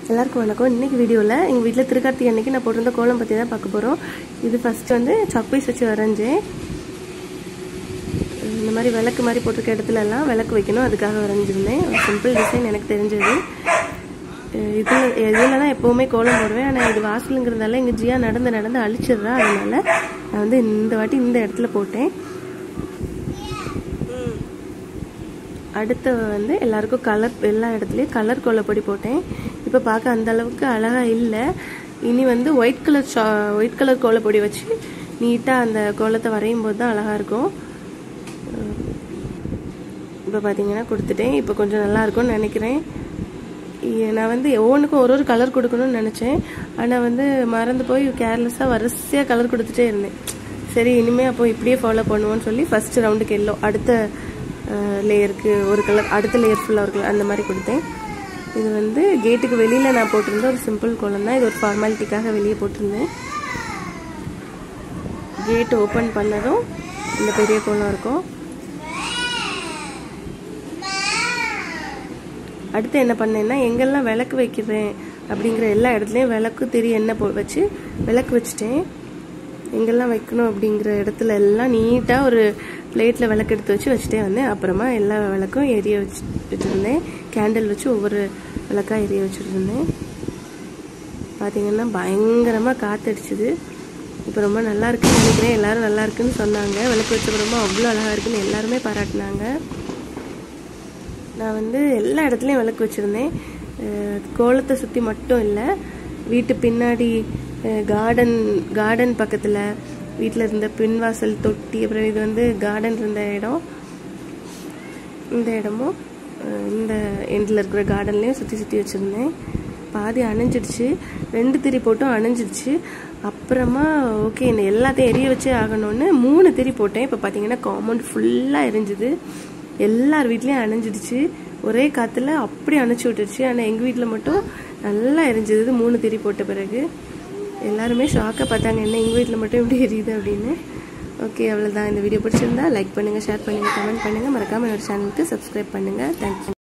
எல்லாருக்கும் வணக்கம் இன்னைக்கு வீடியோவில் எங்கள் வீட்டில் திருக்கார்த்திகை அன்னைக்கு நான் போட்டிருந்த கோலம் பற்றி தான் பார்க்க போகிறோம் இது ஃபஸ்ட்டு வந்து சாக்பீஸ் வச்சு வரைஞ்சேன் இந்த மாதிரி விளக்கு மாதிரி போட்டிருக்க இடத்துல எல்லாம் விளக்கு வைக்கணும் அதுக்காக வரைஞ்சிருந்தேன் ஒரு சிம்பிள் டிசைன் எனக்கு தெரிஞ்சது இதில் இதில் தான் எப்போவுமே கோலம் போடுவேன் ஆனால் இது வாசலுங்கிறதால எங்கள் ஜியா நடந்து நடந்து அழிச்சிடுறா அதனால நான் வந்து இந்த வாட்டி இந்த இடத்துல போட்டேன் அடுத்து வந்து எல்லாருக்கும் கலர் எல்லா இடத்துலையும் கலர் கோலப்பொடி போட்டேன் இப்போ பார்க்க அந்த அளவுக்கு அழகாக இல்லை இனி வந்து ஒயிட் கலர் ஷா ஒயிட் கலர் கோலப்பொடி வச்சு நீட்டாக அந்த கோலத்தை வரையும் போது தான் அழகாக இருக்கும் இப்போ பார்த்தீங்கன்னா கொடுத்துட்டேன் இப்போ கொஞ்சம் நல்லா இருக்கும்னு நினைக்கிறேன் நான் வந்து ஒவ்வொன்றுக்கும் ஒரு ஒரு கலர் கொடுக்கணும்னு நினச்சேன் ஆனால் வந்து மறந்து போய் கேர்லெஸ்ஸாக வரிசையாக கலர் கொடுத்துட்டே இருந்தேன் சரி இனிமேல் அப்போ இப்படியே ஃபாலோ பண்ணுவோன்னு சொல்லி ஃபஸ்ட்டு ரவுண்டுக்கு எல்லோ அடுத்த லேயருக்கு ஒரு கலர் அடுத்த லேயர் ஃபுல்லாக ஒரு கலர் அந்த மாதிரி கொடுத்தேன் இது வந்து கேட்டுக்கு வெளியில் நான் போட்டிருந்த ஒரு சிம்பிள் கோலம் தான் இது ஒரு ஃபார்மாலிட்டிக்காக வெளியே போட்டிருந்தேன் கேட் ஓப்பன் பண்ணதும் இந்த பெரிய கோலம் இருக்கும் அடுத்து என்ன பண்ணேன்னா எங்கெல்லாம் விளக்கு வைக்கிறேன் அப்படிங்கிற எல்லா இடத்துலையும் விளக்கு திரி எண்ணெய் போ வச்சு விளக்கு வச்சுட்டேன் எங்கெல்லாம் வைக்கணும் அப்படிங்கிற இடத்துல எல்லாம் நீட்டாக ஒரு பிளேட்டில் விளக்கு எடுத்து வச்சு வச்சுட்டே வந்தேன் அப்புறமா எல்லா விளக்கும் எரிய வச்சு வச்சுருந்தேன் கேண்டில் வச்சு ஒவ்வொரு விளக்காக எரிய வச்சுருந்தேன் பார்த்தீங்கன்னா பயங்கரமாக காற்றடிச்சுது இப்போ ரொம்ப நல்லா இருக்குன்னு நினைக்கிறேன் எல்லாரும் நல்லா இருக்குன்னு சொன்னாங்க விளக்கு வச்சப்புறமா அவ்வளோ அழகாக இருக்குன்னு எல்லாருமே பாராட்டினாங்க நான் வந்து எல்லா இடத்துலையும் விளக்கு வச்சுருந்தேன் கோலத்தை சுற்றி மட்டும் இல்லை வீட்டு பின்னாடி கார்டன் கார்டன் பக்கத்தில் வீட்டில் இருந்த பின்வாசல் தொட்டி அப்புறம் இது வந்து கார்டன் இருந்த இடம் இந்த இடமும் இந்த எண்டில் இருக்கிற கார்டன்லேயும் சுற்றி சுற்றி வச்சுருந்தேன் பாதி அணைஞ்சிடுச்சு ரெண்டு திரி போட்டும் அணைஞ்சிடுச்சு அப்புறமா ஓகே இந்த எல்லாத்தையும் எரிய வச்சே ஆகணும்னு மூணு திரி போட்டேன் இப்போ பார்த்தீங்கன்னா காம்பவுண்ட் ஃபுல்லாக எரிஞ்சுது எல்லார் வீட்லேயும் அணைஞ்சிடுச்சு ஒரே காற்றுல அப்படி அணைச்சி விட்டுருச்சு ஆனால் எங்கள் வீட்டில் மட்டும் நல்லா எரிஞ்சது மூணு திரி போட்ட பிறகு எல்லாருமே ஷாக்காக பார்த்தாங்க என்ன எங்கள் வீட்டில் மட்டும் எப்படி எரியுது அப்படின்னு ஓகே அவ்வளோதான் இந்த வீடியோ பிடிச்சிருந்தா லைக் பண்ணுங்கள் ஷேர் பண்ணுங்கள் கமெண்ட் பண்ணுங்கள் மறக்காமல் என்னோட சேனலுக்கு சப்ஸ்கிரைப் பண்ணுங்கள் தேங்க்யூ